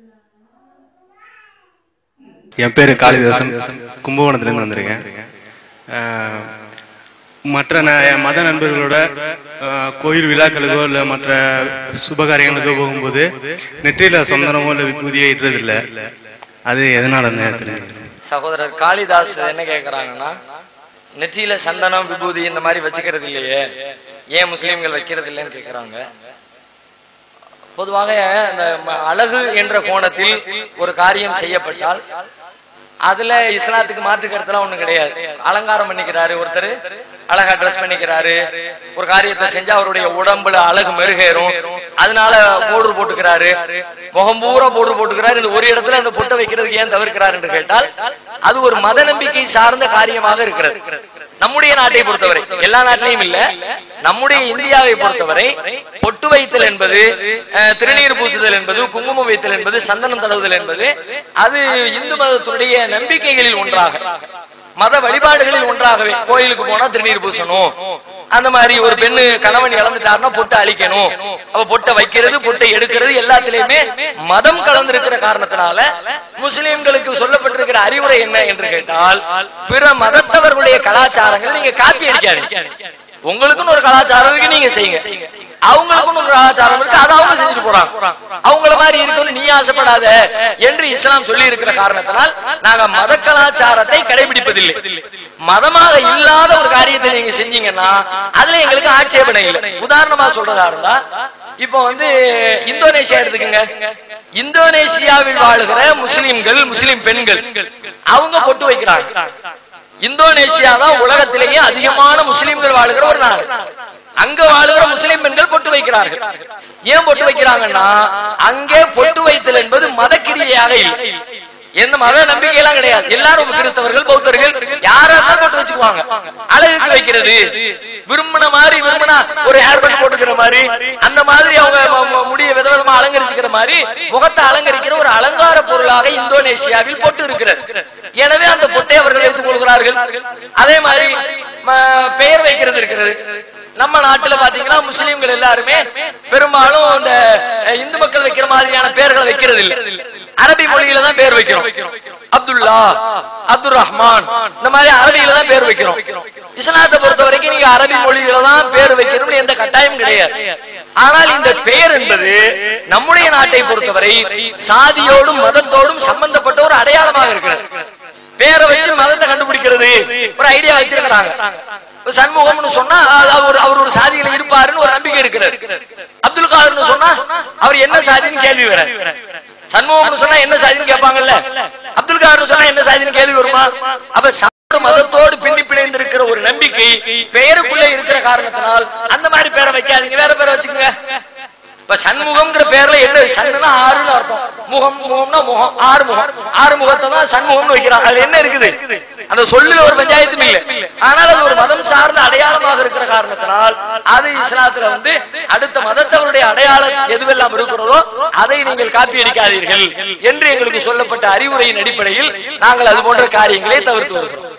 என் பேரு காளிதாசன் கும்பகோணத்துலேருந்து வந்திருக்கேன் அஹ், மற்ற ந- என் மத நண்பர்களோட அஹ், கோயில் விழாக்களுக்கோ இல்லை மற்ற சுபகாரியங்களுக்கோ போகும்போது நெற்றியில சொந்தனமோ இல்லை விபூதியோ இடுறதில்ல அது எதனாலன்னு தெரியும் சகோதரர் காளிதாஸ் என்ன கேக்குறாங்கன்னா நெற்றியில சந்தனம் விபூதி இந்த மாதிரி வச்சுக்கிறது இல்லையே ஏன் முஸ்லீம்கள் வைக்கிறது இல்லைன்னு கேக்குறாங்க பொதுவாக அந்த ம- அழகு என்ற கோணத்தில் ஒரு காரியம் செய்யப்பட்டால் அதுல இஸ்லாத்துக்கு மாற்று கருத்துலாம் ஒண்ணும் கிடையாது அலங்காரம் பண்ணிக்கிறாரு ஒருத்தர் அழகா ட்ரெஸ் பண்ணிக்கிறாரு ஒரு காரியத்தை செஞ்சா அவருடைய உடம்புல அழகு மெருகேறும் அதனால போடுறு போட்டுக்கிறாரு முகம் பூரா போடுறு போட்டுக்கிறாரு இந்த ஒரு இடத்துல அந்த பொட்டை வைக்கிறதுக்கு ஏன் தவிர்க்கிறார் என்று கேட்டால் அது ஒரு மத நம்பிக்கை சார்ந்த காரியமாக இருக்கிறது நம்முடைய நாட்டை பொறுத்தவரை எல்லா நாட்டிலையும் இல்ல நம்முடைய இந்தியாவை பொறுத்தவரை பொட்டு வைத்தல் என்பது அஹ், திருநீர் பூசுதல் என்பது குங்குமம் வைத்தல் என்பது சந்தனம் தடவுதல் என்பது அது இந்து மதத்தினுடைய நம்பிக்கைகளில் ஒன்றாக மத வழிபாடுகளில் ஒன்றாகவே கோயிலுக்கு போனா திருநீர் பூசணும் அந்த மாதிரி ஒரு பெண்ணு கணவன் இழந்துட்டாருன்னா பொட்டை அழிக்கணும் அப்ப பொட்டை வைக்கிறது பொட்டை எடுக்கிறது எல்லாத்திலையுமே மதம் கலந்திருக்கிற காரணத்தினால முஸ்லிம்களுக்கு சொல்லப்பட்டிருக்கிற அறிவுரை என்ன என்று கேட்டால் பிற மதத்தவர்களுடைய கலாச்சாரங்களை நீங்க காப்பி அடிக்காதீங்க உங்களுக்குன்னு ஒரு கலாச்சாரம் இருக்கு நீங்க செய்யுங்க அவங்களுக்குன்னு ஒரு கலாச்சாரம் இருக்கு அதை அவங்க செஞ்சுட்டு போறாங்க அவங்கள மாதிரி இருக்கணும்னு நீ ஆசைப்படாத என்று இஸ்லாம் சொல்லி இருக்கிற காரணத்தினால் நாங்க மத கலாச்சாரத்தை கடைபிடிப்பதில்லை மதமாக இல்லாத ஒரு காரியத்தை நீங்க செஞ்சீங்கன்னா அதுல எங்களுக்கு ஆட்சேபனை இல்லை உதாரணமா சொல்றதா இருந்தா இப்போ வந்து இந்தோனேஷியா எடுத்துக்கங்க இந்தோனேஷியாவில் வாழுகிற முஸ்லிம்கள் முஸ்லிம் பெண்கள் அவங்க பொட்டு வைக்கிறாங்க இந்தோனேஷியா தான் உலகத்திலேயே அதிகமான முஸ்லிம்கள் வாழுகிற ஒரு நாடு அங்க வாழுகிற முஸ்லிம் பெண்கள் பொட்டு வைக்கிறார்கள் ஏன் பொட்டு வைக்கிறாங்கன்னா அங்கே பொட்டு வைத்தல் என்பது மதக்கிரியையாக இல்லை எந்த மத நம்பிக்கை எல்லாம் கிடையாது எல்லாரும் கிறிஸ்தவர்கள் பௌத்தர்கள் யாரா இருந்தாலும் போட்டு வச்சுக்குவாங்க அழகுக்கு வைக்கிறது விரும்பின மாதிரி விரும்பினா ஒரு ஹேர் பட் போட்டுக்கிற மாதிரி அந்த மாதிரி அவங்க ம- ம- முடிய விதவிதமா அலங்கரிச்சுக்கிற மாதிரி முகத்தை அலங்கரிக்கிற ஒரு அலங்கார பொருளாக இந்தோனேஷியாவில் பொட்டு இருக்கிறது எனவே அந்த பொட்டை அவர்கள் வைத்துக் கொள்கிறார்கள் அதே மாதிரி ம- பெயர் வைக்கிறது இருக்கிறது நம்ம நாட்டுல பாத்தீங்கன்னா முஸ்லிம்கள் எல்லாருமே பெரும்பாலும் இந்த அஹ், இந்து மக்கள் வைக்கிற மாதிரியான பெயர்களை வைக்கிறது இல்ல அரபி மொழியில தான் பேர் வைக்கிறோம் அப்துல்லா அப்துல் ரஹ்மான் இந்த மாதிரி அரபியில தான் பேர் வைக்கிறோம் இஸ்லாத்தை பொறுத்த வரைக்கும் நீங்க அரபி மொழியில தான் பேர் வைக்கணும்னு எந்த கட்டாயம் கிடையாது ஆனால் இந்த பெயர் என்பது நம்முடைய நாட்டை பொறுத்தவரை சாதியோடும் மதத்தோடும் சம்பந்தப்பட்ட ஒரு அடையாளமாக இருக்கிறது பேரை வச்சு மதத்தை கண்டுபிடிக்கிறது ஒரு ஐடியா வச்சிருக்கிறாங்க இப்ப சண்முகம்னு சொன்னா அது அவர் அவர் ஒரு சாதியில இருப்பாருன்னு ஒரு நம்பிக்கை இருக்கிறது அப்துல் காதர்னு சொன்னா அவர் என்ன சாதின்னு கேள்வி வர சண்முகம்னு சொன்னா என்ன சாதின்னு கேட்பாங்கல்ல அப்துல் காதர்னு சொன்னா என்ன சாதின்னு கேள்வி வருமா அப்ப சாதி மதத்தோடு பின்னி பிணைந்து இருக்கிற ஒரு நம்பிக்கை பெயருக்குள்ள இருக்கிற காரணத்தினால் அந்த மாதிரி பேரை வைக்காதீங்க வேற பேரை வச்சுக்கோங்க இப்ப சண்முகம்ங்கிற பேர்ல என்ன சன்னுனா ஆறுன்னு அர்த்தம் முகம் முகம்னா முகம் ஆறு முகம் ஆறு முகத்தை தான் சண்முகம்னு வைக்கிறாங்க அதுல என்ன இருக்குது அந்த சொல்லுல ஒரு பஞ்சாயத்தும் இல்லை ஆனால் அது ஒரு மதம் சார்ந்த அடையாளமாக இருக்கிற காரணத்தினால் அது இஸ்லாத்துல வந்து அடுத்த மதத்தவருடைய அடையாளம் எதுவெல்லாம் இருக்கிறதோ அதை நீங்கள் காப்பி அடிக்காதீர்கள் என்று எங்களுக்கு சொல்லப்பட்ட அறிவுரையின் அடிப்படையில் நாங்கள் அது போன்ற காரியங்களை தவிர்த்து வருகிறோம்